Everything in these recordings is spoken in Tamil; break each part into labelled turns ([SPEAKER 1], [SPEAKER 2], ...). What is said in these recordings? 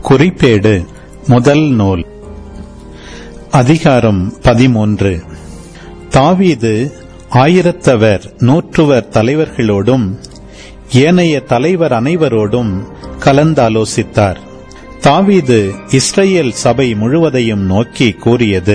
[SPEAKER 1] குறிப்பேடு முதல் நூல் அதிகாரம் பதிமூன்று தாவீது ஆயிரத்தவர் நூற்றுவர் தலைவர்களோடும் ஏனைய தலைவர் அனைவரோடும் கலந்தாலோசித்தார் தாவீது இஸ்ரேல் சபை முழுவதையும் நோக்கி கூறியது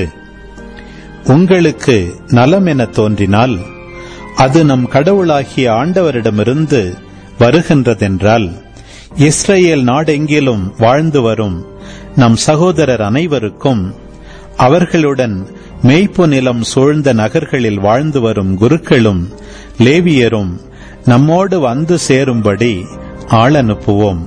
[SPEAKER 1] உங்களுக்கு நலம் என தோன்றினால் அது நம் கடவுளாகிய ஆண்டவரிடமிருந்து வருகின்றதென்றால் இஸ்ரேல் நாடெங்கிலும் வாழ்ந்து வரும் நம் சகோதரர் அனைவருக்கும் அவர்களுடன் மேய்ப்பு நிலம் சூழ்ந்த நகர்களில் வாழ்ந்து வரும் குருக்களும் லேவியரும் நம்மோடு வந்து சேரும்படி ஆள் அனுப்புவோம்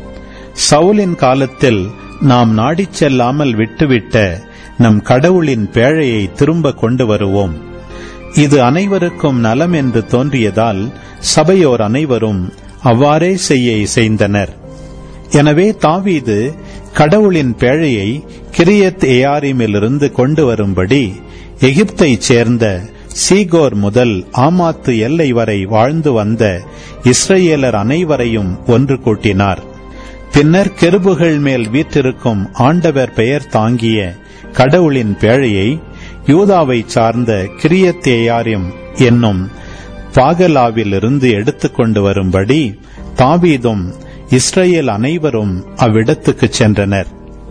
[SPEAKER 1] சவுலின் காலத்தில் நாம் நாடிச் செல்லாமல் விட்டுவிட்ட நம் கடவுளின் பேழையை திரும்ப கொண்டு வருவோம் இது அனைவருக்கும் நலம் என்று தோன்றியதால் சபையோர் அனைவரும் அவ்வாறே செய்ய இசைந்தனர் எனவே தாவீது கடவுளின் பேழையை கிரியத் ஏயாரிமிலிருந்து கொண்டு வரும்படி எகிப்தைச் சேர்ந்த சீகோர் முதல் ஆமாத்து எல்லை வரை வாழ்ந்து வந்த இஸ்ரேலர் அனைவரையும் ஒன்று கூட்டினார் பின்னர் கெருபுகள் மேல் வீற்றிருக்கும் ஆண்டவர் பெயர் தாங்கிய கடவுளின் பேழையை யூதாவை சார்ந்த கிரியத்தேயாரியம் என்னும் பாகலாவிலிருந்து எடுத்துக்கொண்டு வரும்படி தாவீதும் இஸ்ரேல் அனைவரும் அவ்விடத்துக்குச் சென்றனர்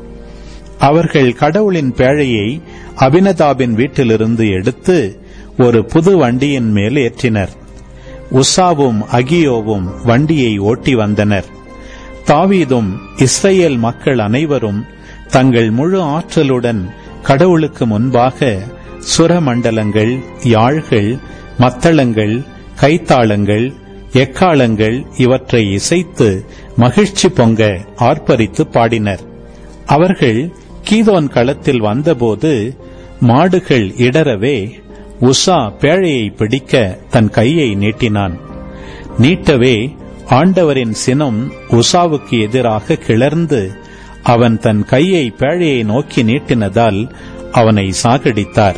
[SPEAKER 1] அவர்கள் கடவுளின் பேழையை அபினதாபின் வீட்டிலிருந்து எடுத்து ஒரு புது வண்டியின் மேல் ஏற்றினர் உசாவும் அகியோவும் வண்டியை ஓட்டி வந்தனர் தாவீதும் இஸ்ரேல் மக்கள் அனைவரும் தங்கள் முழு ஆற்றலுடன் கடவுளுக்கு முன்பாக சுரமண்டலங்கள் யாழ்கள் மத்தளங்கள் கைத்தாளங்கள் எக்காலங்கள் இவற்றை இசைத்து மகிழ்ச்சி பொங்க ஆர்ப்பரித்து பாடினர் அவர்கள் கீதோன் களத்தில் வந்தபோது மாடுகள் இடரவே உஷா பேழையை பிடிக்க தன் கையை நீட்டினான் நீட்டவே ஆண்டவரின் சினம் உஷாவுக்கு எதிராக கிளர்ந்து அவன் தன் கையை பேழையை நோக்கி நீட்டினதால் அவனை சாகடித்தார்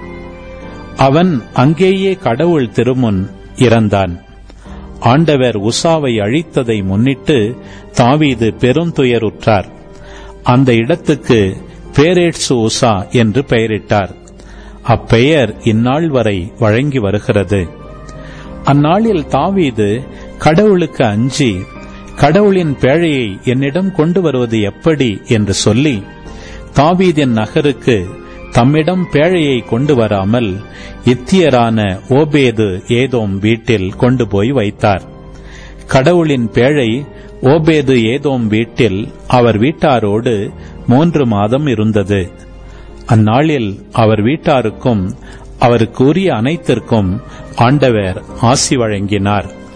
[SPEAKER 1] அவன் அங்கேயே கடவுள் திருமுன் இறந்தான் ஆண்டவர் உசாவை அழித்ததை முன்னிட்டு தாவீது பெருந்துயருற்றார் அந்த இடத்துக்கு பேரேட்சு உசா என்று பெயரிட்டார் அப்பெயர் இந்நாள் வரை வழங்கி வருகிறது அந்நாளில் தாவீது கடவுளுக்கு அஞ்சி கடவுளின் பேழையை என்னிடம் கொண்டு வருவது எப்படி என்று சொல்லி தாவீதின் நகருக்கு தம்மிடம் பேழையை கொண்டு வராமல் இத்தியரான ஓபேது ஏதோம் வீட்டில் கொண்டு போய் வைத்தார் கடவுளின் பேழை ஓபேது ஏதோம் வீட்டில் அவர் வீட்டாரோடு மூன்று மாதம் இருந்தது அந்நாளில் அவர் வீட்டாருக்கும் அவருக்கு உரிய அனைத்திற்கும் ஆண்டவர் ஆசி வழங்கினார்